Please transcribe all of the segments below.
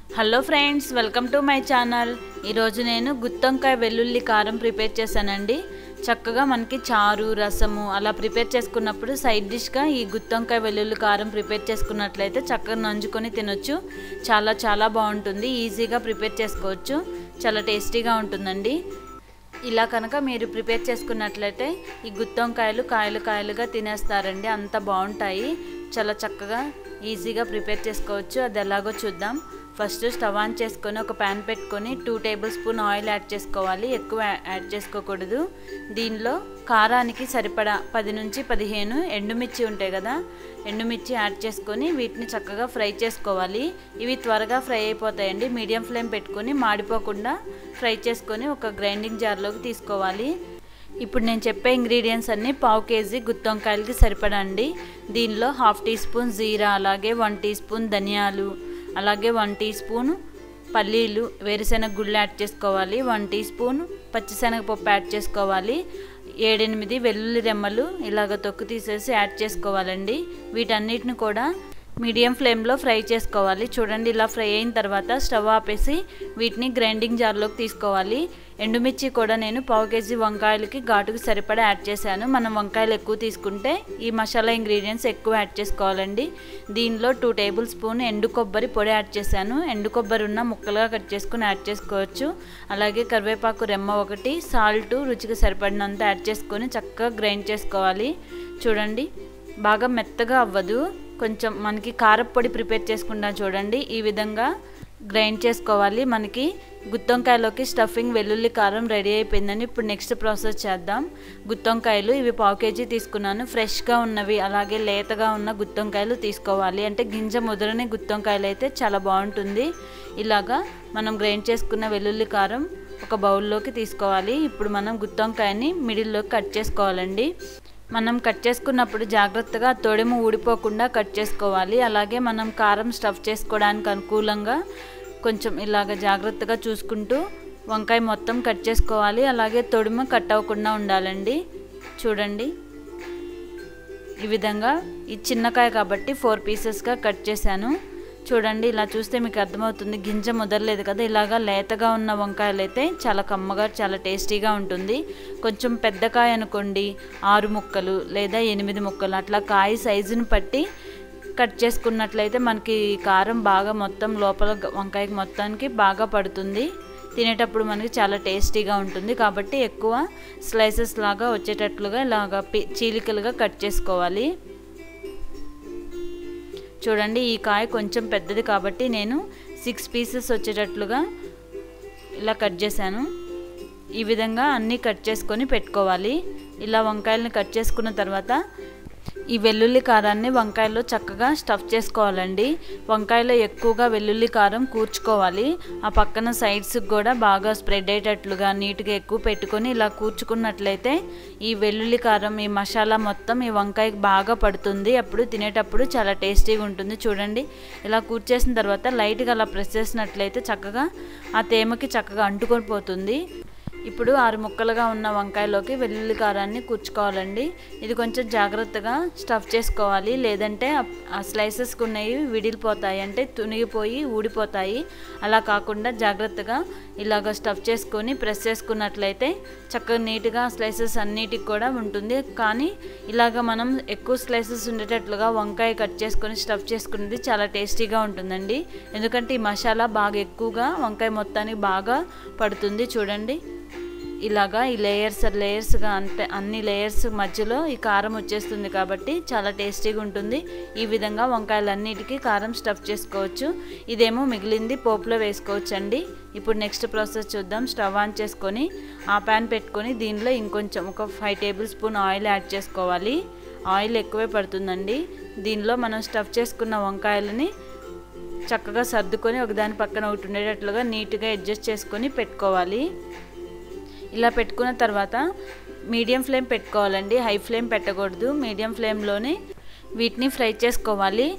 hello friends welcome to my channel ఈరోజు నేను గుత్తొంకాయ వెల్లుల్లి కారం ప్రిపేర్ చేశానండి చక్కగా మనకి చారు రసము అలా ప్రిపేర్ చేసుకున్నప్పుడు సైడ్ డిష్గా ఈ గుత్తొంకాయ వెల్లుల్లి కారం ప్రిపేర్ చేసుకున్నట్లయితే చక్కగా నంజుకొని తినొచ్చు చాలా చాలా బాగుంటుంది ఈజీగా ప్రిపేర్ చేసుకోవచ్చు చాలా టేస్టీగా ఉంటుందండి ఇలా కనుక మీరు ప్రిపేర్ చేసుకున్నట్లయితే ఈ గుత్తొంకాయలు కాయలు కాయలుగా తినేస్తారండి అంత బాగుంటాయి చాలా చక్కగా ఈజీగా ప్రిపేర్ చేసుకోవచ్చు అది ఎలాగో చూద్దాం ఫస్ట్ స్టవ్ ఆన్ చేసుకొని ఒక ప్యాన్ పెట్టుకొని two tablespoon oil add చేసుకోవాలి ఎక్కువ యాడ్ చేసుకోకూడదు దీనిలో కారానికి సరిపడా పది నుంచి పదిహేను ఎండుమిర్చి ఉంటాయి కదా ఎండుమిర్చి యాడ్ చేసుకొని వీటిని చక్కగా ఫ్రై చేసుకోవాలి ఇవి త్వరగా ఫ్రై అయిపోతాయండి మీడియం ఫ్లేమ్ పెట్టుకొని మాడిపోకుండా ఫ్రై చేసుకొని ఒక గ్రైండింగ్ జార్లోకి తీసుకోవాలి ఇప్పుడు నేను చెప్పే ఇంగ్రీడియంట్స్ అన్నీ పావు కేజీ గుత్తొంకాయలకి సరిపడా అండి దీనిలో హాఫ్ టీ స్పూన్ జీరా అలాగే వన్ టీ స్పూన్ ధనియాలు అలాగే వన్ టీ స్పూన్ పల్లీలు వేరుశెనగ గుళ్ళు యాడ్ చేసుకోవాలి వన్ టీ స్పూన్ పచ్చిశనగపప్పు యాడ్ చేసుకోవాలి ఏడెనిమిది వెల్లుల్లి రెమ్మలు ఇలాగ తొక్కు తీసేసి యాడ్ చేసుకోవాలండి వీటన్నిటిని కూడా మీడియం ఫ్లేమ్లో ఫ్రై చేసుకోవాలి చూడండి ఇలా ఫ్రై అయిన తర్వాత స్టవ్ ఆపేసి వీటిని గ్రైండింగ్ జార్లోకి తీసుకోవాలి ఎండుమిర్చి కూడా నేను పావు కేజీ వంకాయలకి ఘాటుకు సరిపడా యాడ్ చేశాను మనం వంకాయలు ఎక్కువ తీసుకుంటే ఈ మసాలా ఇంగ్రీడియంట్స్ ఎక్కువ యాడ్ చేసుకోవాలండి దీనిలో టూ టేబుల్ స్పూన్ ఎండు కొబ్బరి పొడి యాడ్ చేశాను ఎండు కొబ్బరి ఉన్న ముక్కలుగా కట్ చేసుకుని యాడ్ చేసుకోవచ్చు అలాగే కరివేపాకు రెమ్మ ఒకటి సాల్ట్ రుచికి సరిపడినంత యాడ్ చేసుకొని చక్కగా గ్రైండ్ చేసుకోవాలి చూడండి బాగా మెత్తగా అవ్వదు కొంచెం మనకి కారప్పొడి ప్రిపేర్ చేసుకుంటాం చూడండి ఈ విధంగా గ్రైండ్ చేసుకోవాలి మనకి గుత్తొంకాయలోకి స్టఫింగ్ వెల్లుల్లి కారం రెడీ అయిపోయిందని ఇప్పుడు నెక్స్ట్ ప్రాసెస్ చేద్దాం గుత్తొంకాయలు ఇవి పావు కేజీ తీసుకున్నాను ఫ్రెష్గా ఉన్నవి అలాగే లేతగా ఉన్న గుత్తొంకాయలు తీసుకోవాలి అంటే గింజ ముదరని గుత్తొంకాయలు అయితే చాలా బాగుంటుంది ఇలాగా మనం గ్రైండ్ చేసుకున్న వెల్లుల్లి కారం ఒక బౌల్లోకి తీసుకోవాలి ఇప్పుడు మనం గుత్తొంకాయని మిడిల్లోకి కట్ చేసుకోవాలండి మనం కట్ చేసుకున్నప్పుడు జాగ్రత్తగా తొడిము ఊడిపోకుండా కట్ చేసుకోవాలి అలాగే మనం కారం స్టఫ్ చేసుకోవడానికి అనుకూలంగా కొంచెం ఇలాగ జాగ్రత్తగా చూసుకుంటూ వంకాయ మొత్తం కట్ చేసుకోవాలి అలాగే తొడిమ కట్ అవ్వకుండా ఉండాలండి చూడండి ఈ విధంగా ఈ చిన్నకాయ కాబట్టి ఫోర్ పీసెస్గా కట్ చేశాను చూడండి ఇలా చూస్తే మీకు అర్థమవుతుంది గింజ ముదరలేదు కదా ఇలాగా లేతగా ఉన్న వంకాయలు అయితే చాలా కమ్మగా చాలా టేస్టీగా ఉంటుంది కొంచెం పెద్ద కాయ అనుకోండి ఆరు ముక్కలు లేదా ఎనిమిది ముక్కలు అట్లా కాయ సైజుని బట్టి కట్ చేసుకున్నట్లయితే మనకి కారం బాగా మొత్తం లోపల వంకాయకి మొత్తానికి బాగా పడుతుంది తినేటప్పుడు మనకి చాలా టేస్టీగా ఉంటుంది కాబట్టి ఎక్కువ స్లైసెస్ లాగా వచ్చేటట్లుగా ఇలాగా చీలికలుగా కట్ చేసుకోవాలి చూడండి ఈ కాయ కొంచెం పెద్దది కాబట్టి నేను సిక్స్ పీసెస్ వచ్చేటట్లుగా ఇలా కట్ చేశాను ఈ విధంగా అన్నీ కట్ చేసుకొని పెట్టుకోవాలి ఇలా వంకాయలని కట్ చేసుకున్న తర్వాత ఈ వెల్లుల్లి కారాన్ని వంకాయలో చక్కగా స్టఫ్ చేసుకోవాలండి వంకాయలో ఎక్కువగా వెల్లుల్లి కారం కూర్చుకోవాలి ఆ పక్కన సైడ్స్కి కూడా బాగా స్ప్రెడ్ అయ్యేటట్లుగా నీట్గా ఎక్కువ పెట్టుకొని ఇలా కూర్చుకున్నట్లయితే ఈ వెల్లుల్లి కారం ఈ మసాలా మొత్తం ఈ వంకాయకి బాగా పడుతుంది అప్పుడు తినేటప్పుడు చాలా టేస్టీగా ఉంటుంది చూడండి ఇలా కూర్చేసిన తర్వాత లైట్గా అలా ప్రెస్ చేసినట్లయితే చక్కగా ఆ తేమకి చక్కగా అంటుకొని పోతుంది ఇప్పుడు ఆరు ముక్కలుగా ఉన్న వంకాయలోకి వెల్లుల్లి కారాన్ని కూర్చుకోవాలండి ఇది కొంచెం జాగ్రత్తగా స్టఫ్ చేసుకోవాలి లేదంటే ఆ స్లైసెస్కి ఉన్నవి విడిలిపోతాయి అంటే తునిగిపోయి ఊడిపోతాయి అలా కాకుండా జాగ్రత్తగా ఇలాగ స్టఫ్ చేసుకొని ప్రెస్ చేసుకున్నట్లయితే చక్కగా నీట్గా స్లైసెస్ అన్నిటికి కూడా ఉంటుంది కానీ ఇలాగ మనం ఎక్కువ స్లైసెస్ ఉండేటట్లుగా వంకాయ కట్ చేసుకొని స్టఫ్ చేసుకునేది చాలా టేస్టీగా ఉంటుందండి ఎందుకంటే ఈ మసాలా బాగా ఎక్కువగా వంకాయ మొత్తానికి బాగా పడుతుంది చూడండి ఇలాగా ఈ లేయర్స్ లేయర్స్గా అంటే అన్ని లేయర్స్ మధ్యలో ఈ కారం వచ్చేస్తుంది కాబట్టి చాలా టేస్టీగా ఉంటుంది ఈ విధంగా వంకాయలన్నిటికీ కారం స్టఫ్ చేసుకోవచ్చు ఇదేమో మిగిలింది పోపులో వేసుకోవచ్చు అండి ఇప్పుడు నెక్స్ట్ ప్రాసెస్ చూద్దాం స్టవ్ ఆన్ చేసుకొని ఆ ప్యాన్ పెట్టుకొని దీనిలో ఇంకొంచెం ఒక five tablespoon oil add చేసుకోవాలి ఆయిల్ ఎక్కువే పడుతుందండి దీనిలో మనం స్టఫ్ చేసుకున్న వంకాయలని చక్కగా సర్దుకొని ఒకదాని పక్కన ఒకటి ఉండేటట్లుగా నీట్గా అడ్జస్ట్ చేసుకొని పెట్టుకోవాలి ఇలా పెట్టుకున్న తర్వాత మీడియం ఫ్లేమ్ పెట్టుకోవాలండి హై ఫ్లేమ్ పెట్టకూడదు మీడియం ఫ్లేమ్లోనే వీటిని ఫ్రై చేసుకోవాలి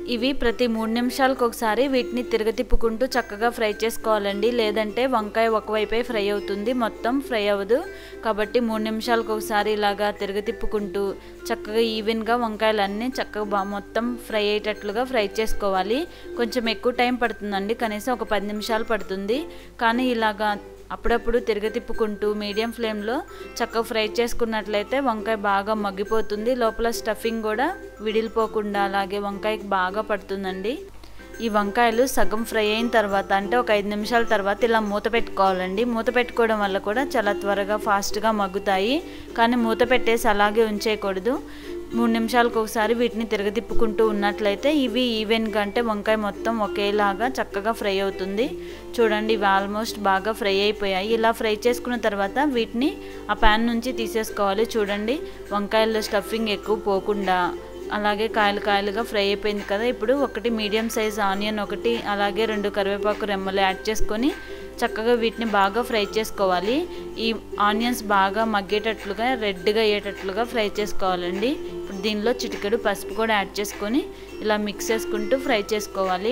ఇవి ప్రతి మూడు నిమిషాలకు ఒకసారి వీటిని తిరగతిప్పుకుంటూ చక్కగా ఫ్రై చేసుకోవాలండి లేదంటే వంకాయ ఒకవైపే ఫ్రై అవుతుంది మొత్తం ఫ్రై అవ్వదు కాబట్టి మూడు నిమిషాలకు ఒకసారి ఇలాగా తిరగతిప్పుకుంటూ చక్కగా ఈవెన్గా వంకాయలన్నీ చక్కగా బా మొత్తం ఫ్రై అయ్యేటట్లుగా ఫ్రై చేసుకోవాలి కొంచెం ఎక్కువ టైం పడుతుందండి కనీసం ఒక పది నిమిషాలు పడుతుంది కానీ ఇలాగా అప్పుడప్పుడు తిరగతిప్పుకుంటూ మీడియం ఫ్లేమ్లో చక్కగా ఫ్రై చేసుకున్నట్లయితే వంకాయ బాగా మగ్గిపోతుంది లోపల స్టఫింగ్ కూడా విడిలిపోకుండా అలాగే వంకాయకి బాగా పడుతుందండి ఈ వంకాయలు సగం ఫ్రై అయిన తర్వాత అంటే ఒక ఐదు నిమిషాల తర్వాత ఇలా మూత పెట్టుకోవాలండి మూత పెట్టుకోవడం వల్ల కూడా చాలా త్వరగా ఫాస్ట్గా మగ్గుతాయి కానీ మూత పెట్టేసి అలాగే ఉంచేయకూడదు మూడు నిమిషాలకు ఒకసారి వీటిని తిరగతిప్పుకుంటూ ఉన్నట్లయితే ఇవి ఈవెన్గా అంటే వంకాయ మొత్తం ఒకేలాగా చక్కగా ఫ్రై అవుతుంది చూడండి ఇవి ఆల్మోస్ట్ బాగా ఫ్రై అయిపోయాయి ఇలా ఫ్రై చేసుకున్న తర్వాత వీటిని ఆ ప్యాన్ నుంచి తీసేసుకోవాలి చూడండి వంకాయల్లో స్టఫింగ్ ఎక్కువ పోకుండా అలాగే కాయలు కాయలుగా ఫ్రై అయిపోయింది కదా ఇప్పుడు ఒకటి మీడియం సైజ్ ఆనియన్ ఒకటి అలాగే రెండు కరివేపాకు రెమ్మలు యాడ్ చేసుకొని చక్కగా వీటిని బాగా ఫ్రై చేసుకోవాలి ఈ ఆనియన్స్ బాగా మగ్గేటట్లుగా రెడ్గా అయ్యేటట్లుగా ఫ్రై చేసుకోవాలండి ఇప్పుడు దీనిలో చిటికెడు పసుపు కూడా యాడ్ చేసుకొని ఇలా మిక్స్ చేసుకుంటూ ఫ్రై చేసుకోవాలి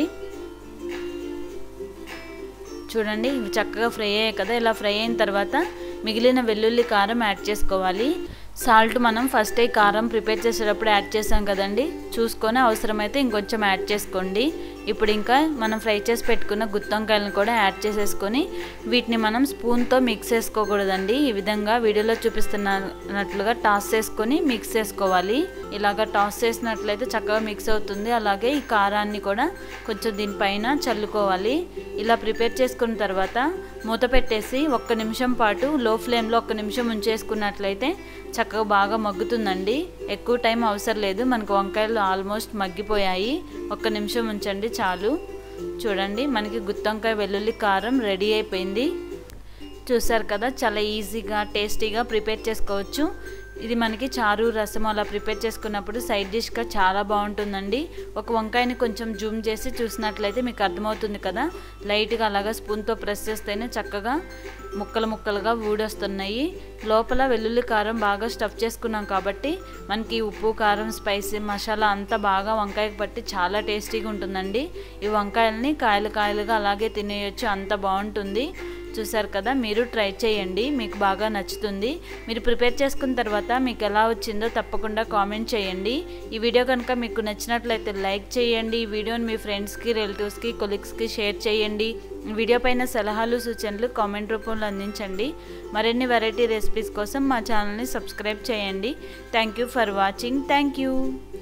చూడండి ఇవి చక్కగా ఫ్రై అయ్యాయి కదా ఇలా ఫ్రై అయిన తర్వాత మిగిలిన వెల్లుల్లి కారం యాడ్ చేసుకోవాలి సాల్ట్ మనం ఫస్ట్ ఈ కారం ప్రిపేర్ చేసేటప్పుడు యాడ్ చేసాం కదండి చూసుకొని అవసరమైతే ఇంకొంచెం యాడ్ చేసుకోండి ఇప్పుడు ఇంకా మనం ఫ్రై చేసి పెట్టుకున్న గుత్తొంకాయలను కూడా యాడ్ చేసేసుకొని వీటిని మనం స్పూన్తో మిక్స్ చేసుకోకూడదండి ఈ విధంగా వీడియోలో చూపిస్తున్నట్లుగా టాస్ చేసుకొని మిక్స్ చేసుకోవాలి ఇలాగ టాస్ చేసినట్లయితే చక్కగా మిక్స్ అవుతుంది అలాగే ఈ కారాన్ని కూడా కొంచెం దీనిపైన చల్లుకోవాలి ఇలా ప్రిపేర్ చేసుకున్న తర్వాత మూత పెట్టేసి ఒక్క నిమిషం పాటు లో ఫ్లేమ్లో ఒక్క నిమిషం ఉంచేసుకున్నట్లయితే చక్కగా బాగా మగ్గుతుందండి ఎక్కువ టైం అవసరం లేదు మనకు వంకాయలు ఆల్మోస్ట్ మగ్గిపోయాయి ఒక్క నిమిషం ఉంచండి చాలు చూడండి మనకి గుత్తొంకాయ వెల్లుల్లి కారం రెడీ అయిపోయింది చూసారు కదా చాలా ఈజీగా టేస్టీగా ప్రిపేర్ చేసుకోవచ్చు ఇది మనకి చారు రసం అలా ప్రిపేర్ చేసుకున్నప్పుడు సైడ్ డిష్గా చాలా బాగుంటుందండి ఒక వంకాయని కొంచెం జూమ్ చేసి చూసినట్లయితే మీకు అర్థమవుతుంది కదా లైట్గా అలాగా స్పూన్తో ప్రెస్ చేస్తేనే చక్కగా ముక్కలు ముక్కలుగా ఊడొస్తున్నాయి లోపల వెల్లుల్లి కారం బాగా స్టఫ్ చేసుకున్నాం కాబట్టి మనకి ఉప్పు కారం స్పైసీ మసాలా అంతా బాగా వంకాయకి పట్టి చాలా టేస్టీగా ఉంటుందండి ఈ వంకాయలని కాయలు కాయలుగా అలాగే తినేయొచ్చు అంత బాగుంటుంది చూసారు కదా మీరు ట్రై చేయండి మీకు బాగా నచ్చుతుంది మీరు ప్రిపేర్ చేసుకున్న తర్వాత మీకు ఎలా వచ్చిందో తప్పకుండా కామెంట్ చేయండి ఈ వీడియో కనుక మీకు నచ్చినట్లయితే లైక్ చేయండి ఈ వీడియోని మీ ఫ్రెండ్స్కి రిలేటివ్స్కి కొలీగ్స్కి షేర్ చేయండి వీడియో పైన సలహాలు సూచనలు కామెంట్ రూపంలో అందించండి మరిన్ని వెరైటీ రెసిపీస్ కోసం మా ఛానల్ని సబ్స్క్రైబ్ చేయండి thank you for watching thank you